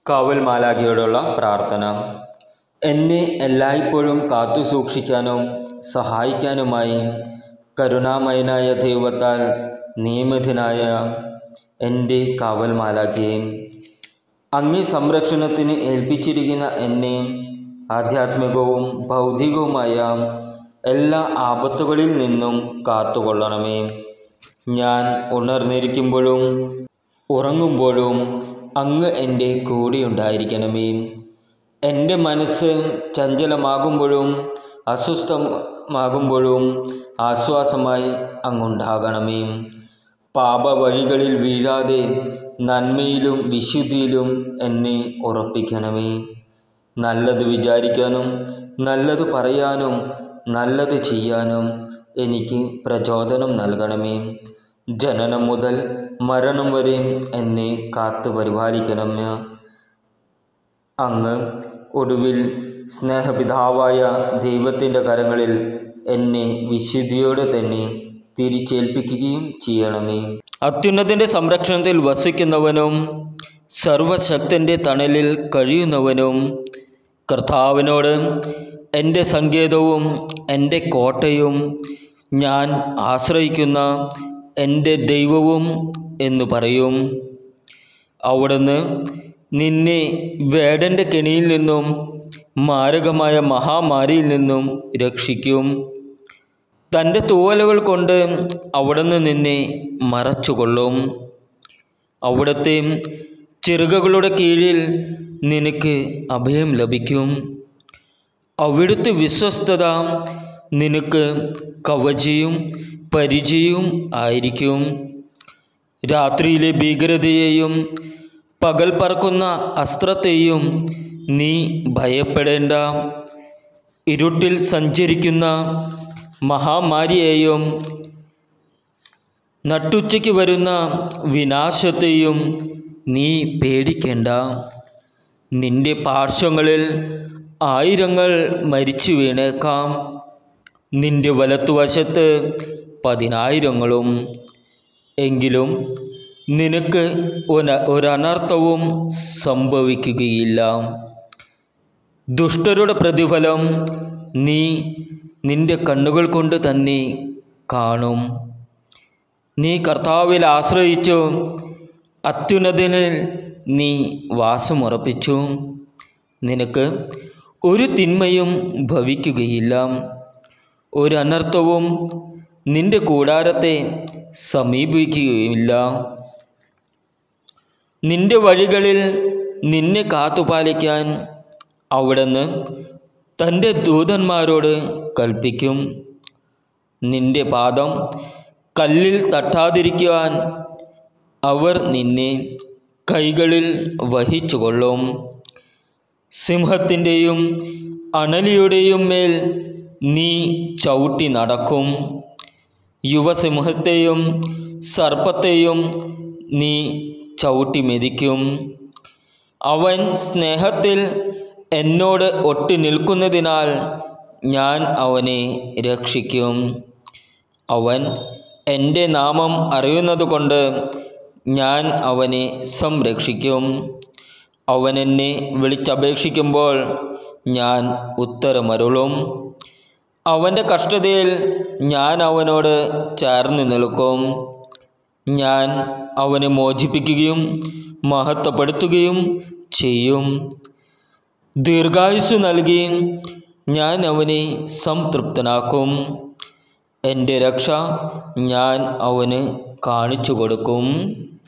കാവൽ മാലാഖയോടുള്ള പ്രാർത്ഥന എന്നെ എല്ലായ്പ്പോഴും കാത്തു സൂക്ഷിക്കാനും സഹായിക്കാനുമായി കരുണാമയനായ ദൈവത്താൽ നിയമിതനായ എൻ്റെ കാവൽ മാലാഖയെ അങ്ങേ സംരക്ഷണത്തിന് ഏൽപ്പിച്ചിരിക്കുന്ന എന്നെ ആധ്യാത്മികവും ഭൗതികവുമായ എല്ലാ ആപത്തുകളിൽ നിന്നും കാത്തുകൊള്ളണമേ ഞാൻ ഉണർന്നിരിക്കുമ്പോഴും ഉറങ്ങുമ്പോഴും അങ്ങ് എൻ്റെ കൂടെയുണ്ടായിരിക്കണമേ എൻ്റെ മനസ്സ് ചഞ്ചലമാകുമ്പോഴും അസ്വസ്ഥമാകുമ്പോഴും ആശ്വാസമായി അങ്ങുണ്ടാകണമേ പാപവഴികളിൽ വീഴാതെ നന്മയിലും വിശുദ്ധിയിലും എന്നെ ഉറപ്പിക്കണമേ നല്ലത് വിചാരിക്കാനും നല്ലത് പറയാനും നല്ലത് ചെയ്യാനും എനിക്ക് പ്രചോദനം നൽകണമേ ജനനം മുതൽ മരണം വരെ എന്നെ കാത്തു പരിപാലിക്കണമേ അങ്ങ് ഒടുവിൽ സ്നേഹപിതാവായ ദൈവത്തിൻ്റെ കരങ്ങളിൽ എന്നെ വിശുദ്ധിയോടെ തന്നെ തിരിച്ചേൽപ്പിക്കുകയും ചെയ്യണമേ അത്യുന്നതിൻ്റെ സംരക്ഷണത്തിൽ വസിക്കുന്നവനും സർവശക്തൻ്റെ തണലിൽ കഴിയുന്നവനും കർത്താവിനോട് എൻ്റെ സങ്കേതവും എൻ്റെ കോട്ടയും ഞാൻ ആശ്രയിക്കുന്ന എൻ്റെ ദൈവവും എന്ന് പറയും അവിടുന്ന് നിന്നെ വേടൻ്റെ കെണിയിൽ നിന്നും മാരകമായ മഹാമാരിയിൽ നിന്നും രക്ഷിക്കും തൻ്റെ തൂവലുകൾ കൊണ്ട് അവിടുന്ന് നിന്നെ മറച്ചുകൊള്ളും അവിടുത്തെ ചിറകുകളുടെ കീഴിൽ നിനക്ക് അഭയം ലഭിക്കും അവിടുത്തെ വിശ്വസ്തത നിനക്ക് കവചയും പരിചയവും ആയിരിക്കും രാത്രിയിലെ ഭീകരതയെയും പകൽ പറക്കുന്ന അസ്ത്രത്തെയും നീ ഭയപ്പെടേണ്ട ഇരുട്ടിൽ സഞ്ചരിക്കുന്ന മഹാമാരിയെയും നട്ടുച്ചയ്ക്ക് വരുന്ന വിനാശത്തെയും നീ പേടിക്കേണ്ട നിന്റെ പാർശ്വങ്ങളിൽ ആയിരങ്ങൾ മരിച്ചു വീണേക്കാം നിന്റെ വലത്തുവശത്ത് പതിനായിരങ്ങളും എങ്കിലും നിനക്ക് ഒന ഒരനർത്ഥവും സംഭവിക്കുകയില്ല ദുഷ്ടരുടെ പ്രതിഫലം നീ നിന്റെ കണ്ണുകൾ കൊണ്ട് തന്നെ കാണും നീ കർത്താവിൽ ആശ്രയിച്ചു അത്യുന്നതനിൽ നീ വാസമുറപ്പിച്ചു നിനക്ക് ഒരു തിന്മയും ഭവിക്കുകയില്ല ഒരു അനർത്ഥവും നിന്റെ കൂടാരത്തെ സമീപിക്കുകയുമില്ല നിന്റെ വഴികളിൽ നിന്നെ കാത്തുപാലിക്കാൻ അവിടുന്ന് തൻ്റെ ദൂതന്മാരോട് കൽപ്പിക്കും നിന്റെ പാദം കല്ലിൽ തട്ടാതിരിക്കുവാൻ അവർ നിന്നെ കൈകളിൽ വഹിച്ചുകൊള്ളും സിംഹത്തിൻ്റെയും അണലിയുടെയും മേൽ നീ ചവിട്ടി നടക്കും യുവസിംഹത്തെയും സർപ്പത്തെയും നീ ചവിട്ടി മെതിക്കും അവൻ സ്നേഹത്തിൽ എന്നോട് ഒട്ടി നിൽക്കുന്നതിനാൽ ഞാൻ അവനെ രക്ഷിക്കും അവൻ എൻ്റെ നാമം അറിയുന്നതുകൊണ്ട് ഞാൻ അവനെ സംരക്ഷിക്കും അവൻ എന്നെ വിളിച്ചപേക്ഷിക്കുമ്പോൾ ഞാൻ ഉത്തരമരുളും അവൻ്റെ കഷ്ടതയിൽ ഞാൻ അവനോട് ചേർന്ന് നിൽക്കും ഞാൻ അവനെ മോചിപ്പിക്കുകയും മഹത്വപ്പെടുത്തുകയും ചെയ്യും ദീർഘായുസ് നൽകി ഞാൻ അവനെ സംതൃപ്തനാക്കും എൻ്റെ രക്ഷ ഞാൻ അവന് കാണിച്ചു കൊടുക്കും